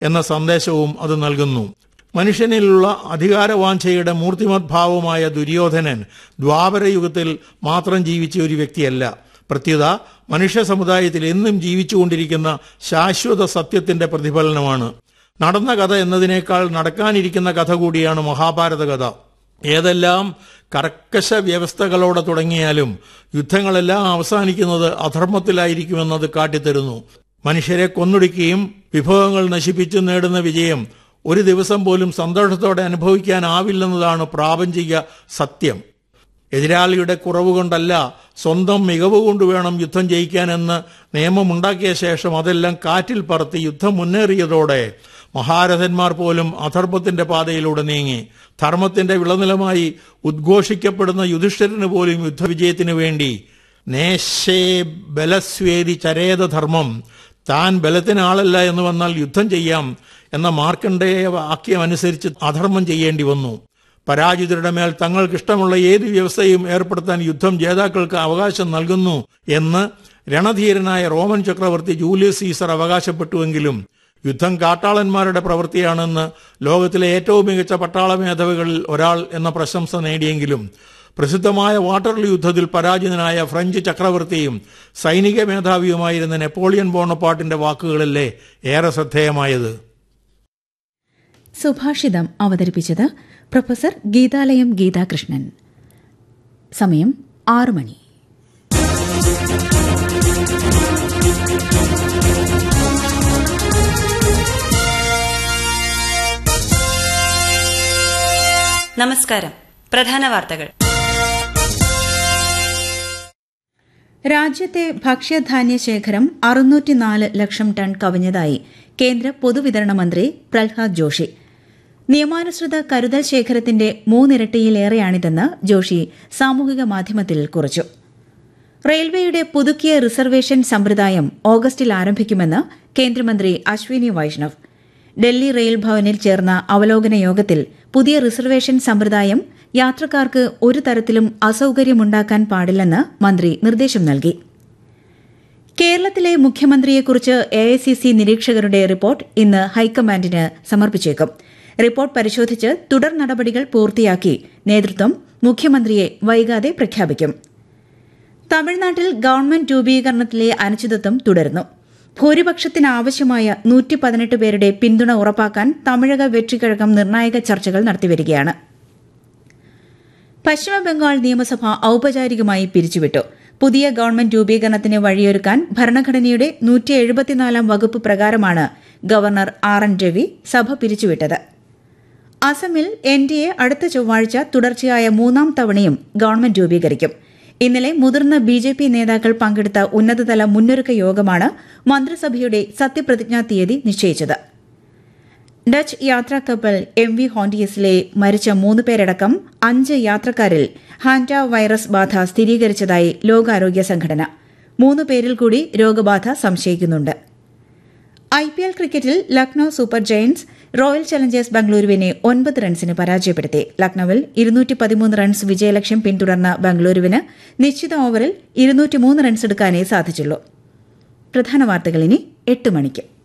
എന്ന സന്ദേശവും അത് നൽകുന്നു മനുഷ്യനിലുള്ള അധികാരവാഞ്ചയുടെ മൂർത്തിമത് ഭാവമായ ദുര്യോധനൻ ദ്വാപരയുഗത്തിൽ മാത്രം ജീവിച്ച ഒരു വ്യക്തിയല്ല പ്രത്യുത മനുഷ്യ സമുദായത്തിൽ എന്നും ജീവിച്ചുകൊണ്ടിരിക്കുന്ന ശാശ്വത സത്യത്തിന്റെ പ്രതിഫലനമാണ് നടന്ന കഥ എന്നതിനേക്കാൾ നടക്കാനിരിക്കുന്ന കഥ കൂടിയാണ് മഹാഭാരത കഥ ഏതെല്ലാം കർക്കശ വ്യവസ്ഥകളോടെ തുടങ്ങിയാലും യുദ്ധങ്ങളെല്ലാം അവസാനിക്കുന്നത് അധർമ്മത്തിലായിരിക്കുമെന്നത് കാട്ടിത്തരുന്നു മനുഷ്യരെ കൊന്നൊടുക്കുകയും വിഭവങ്ങൾ നശിപ്പിച്ചു നേടുന്ന വിജയം ഒരു ദിവസം പോലും സന്തോഷത്തോടെ അനുഭവിക്കാനാവില്ലെന്നതാണ് പ്രാപഞ്ചിക സത്യം എതിരാളിയുടെ കുറവ് കൊണ്ടല്ല സ്വന്തം മികവ് കൊണ്ട് വേണം യുദ്ധം ജയിക്കാനെന്ന് നിയമമുണ്ടാക്കിയ ശേഷം അതെല്ലാം കാറ്റിൽ പറത്തി യുദ്ധം മുന്നേറിയതോടെ മഹാരഥന്മാർ പോലും അധർമ്മത്തിന്റെ പാതയിലൂടെ നീങ്ങി ധർമ്മത്തിന്റെ വിളനിലമായി ഉദ്ഘോഷിക്കപ്പെടുന്ന യുധിഷ്ഠിരന് പോലും യുദ്ധവിജയത്തിനു വേണ്ടി നേശേ ബലസ്വേരി ചരേത ധർമ്മം താൻ ബലത്തിന് ആളല്ല എന്ന് വന്നാൽ യുദ്ധം ചെയ്യാം എന്ന മാർക്കണ്ഡേയ വാക്യമനുസരിച്ച് അധർമ്മം ചെയ്യേണ്ടി വന്നു പരാജിതരുടെ മേൽ തങ്ങൾക്കിഷ്ടമുള്ള ഏത് വ്യവസ്ഥയും ഏർപ്പെടുത്താൻ യുദ്ധം ജേതാക്കൾക്ക് അവകാശം നൽകുന്നു എന്ന് രണധീരനായ റോമൻ ചക്രവർത്തി ജൂലിയസ് സീസർ അവകാശപ്പെട്ടുവെങ്കിലും യുദ്ധം കാട്ടാളന്മാരുടെ പ്രവൃത്തിയാണെന്ന് ലോകത്തിലെ ഏറ്റവും മികച്ച പട്ടാള മേധാവികളിൽ ഒരാൾ എന്ന പ്രശംസ നേടിയെങ്കിലും പ്രസിദ്ധമായ വാട്ടർലൂ യുദ്ധത്തിൽ പരാജിതനായ ഫ്രഞ്ച് ചക്രവർത്തിയും സൈനിക മേധാവിയുമായിരുന്ന നെപ്പോളിയൻ ബോണപ്പാട്ടിന്റെ വാക്കുകളല്ലേ ഏറെ ശ്രദ്ധേയമായത് സുഭാഷിതം അവതരിപ്പിച്ചത് പ്രൊഫസർ ഗീതാലയം ഗീതാകൃഷ്ണൻ സമയം ആറു മണി നമസ്കാരം പ്രധാന വാർത്തകൾ രാജ്യത്തെ ഭക്ഷ്യധാന്യ ശേഖരം അറുന്നൂറ്റിനാല് ലക്ഷം ടൺ കവിഞ്ഞതായി കേന്ദ്ര പൊതുവിതരണ മന്ത്രി പ്രഹ്ലാദ് ജോഷി നിയമാനുസൃത കരുതൽ ശേഖരത്തിന്റെ മൂന്നിരട്ടിയിലേറെയാണിതെന്ന് ജോഷി സാമൂഹിക മാധ്യമത്തിൽ കുറിച്ചു റെയിൽവേയുടെ പുതുക്കിയ റിസർവേഷൻ സമ്പ്രദായം ഓഗസ്റ്റിൽ ആരംഭിക്കുമെന്ന് കേന്ദ്രമന്ത്രി അശ്വിനി വൈഷ്ണവ് ഡൽഹി റെയിൽ ഭവനിൽ ചേർന്ന അവലോകന യോഗത്തിൽ പുതിയ റിസർവേഷൻ സമ്പ്രദായം യാത്രക്കാർക്ക് ഒരു തരത്തിലും അസൌകര്യമുണ്ടാക്കാൻ പാടില്ലെന്ന് മന്ത്രി നിർദ്ദേശം നൽകി കേരളത്തിലെ മുഖ്യമന്ത്രിയെക്കുറിച്ച് എഐസിസി നിരീക്ഷകരുടെ റിപ്പോർട്ട് ഇന്ന് ഹൈക്കമാൻഡിന് സമർപ്പിച്ചേക്കും റിപ്പോർട്ട് പരിശോധിച്ച് തുടർ നടപടികൾ പൂർത്തിയാക്കി നേതൃത്വം മുഖ്യമന്ത്രിയെ വൈകാതെ പ്രഖ്യാപിക്കും തമിഴ്നാട്ടിൽ ഗവൺമെന്റ് രൂപീകരണത്തിലെ അനിശ്ചിതത്വം തുടരുന്നു ഭൂരിപക്ഷത്തിനാവശ്യമായ നൂറ്റി പതിനെട്ട് പേരുടെ പിന്തുണ ഉറപ്പാക്കാൻ തമിഴക വെற்றிക്കഴകം നിർണായക ചർച്ചകൾ നടത്തിവരികയാണ് പശ്ചിമബംഗാൾ നിയമസഭ ഔപചാരികമായി പിരിച്ചുവിട്ടു പുതിയ ഗവൺമെന്റ് രൂപീകരണത്തിന് വഴിയൊരുക്കാൻ ഭരണഘടനയുടെ നൂറ്റി എഴുപത്തിനാലാം വകുപ്പ് പ്രകാരമാണ് ഗവർണർ ആർ എൻ രവി സഭ പിരിച്ചുവിട്ടത് അസമിൽ എൻ ഡി എ അടുത്ത ചൊവ്വാഴ്ച തുടർച്ചയായ മൂന്നാം തവണയും ഗവൺമെന്റ് രൂപീകരിക്കും ഇന്നലെ മുതിർന്ന ബി ജെ പി നേതാക്കൾ പങ്കെടുത്ത ഉന്നതതല മുന്നൊരുക്ക യോഗമാണ് മന്ത്രിസഭയുടെ സത്യപ്രതിജ്ഞാ തീയതി നിശ്ചയിച്ചത് ഡച്ച് യാത്രാ കപ്പൽ എം വി ഹോണ്ടിയസിലെ മരിച്ച മൂന്ന് പേരടക്കം അഞ്ച് യാത്രക്കാരിൽ ഹാൻഡ വൈറസ് ബാധ സ്ഥിരീകരിച്ചതായി ലോകാരോഗ്യ സംഘടന മൂന്ന് പേരിൽ കൂടി രോഗബാധ സംശയിക്കുന്നുണ്ട് ഐ പി എൽ ക്രിക്കറ്റിൽ Lucknow super giants royal challengers ബംഗളൂരുവിനെ ഒൻപത് റൺസിന് പരാജയപ്പെടുത്തി ലക്നൌവിൽ ഇരുന്നൂറ്റി പതിമൂന്ന് റൺസ് വിജയലക്ഷ്യം പിന്തുടർന്ന ബംഗളൂരുവിന് നിശ്ചിത ഓവറിൽ ഇരുന്നൂറ്റിമൂന്ന് റൺസ് എടുക്കാനേ സാധിച്ചുള്ളൂ പ്രധാന വാർത്തകൾ ഇനി എട്ട് മണിക്ക്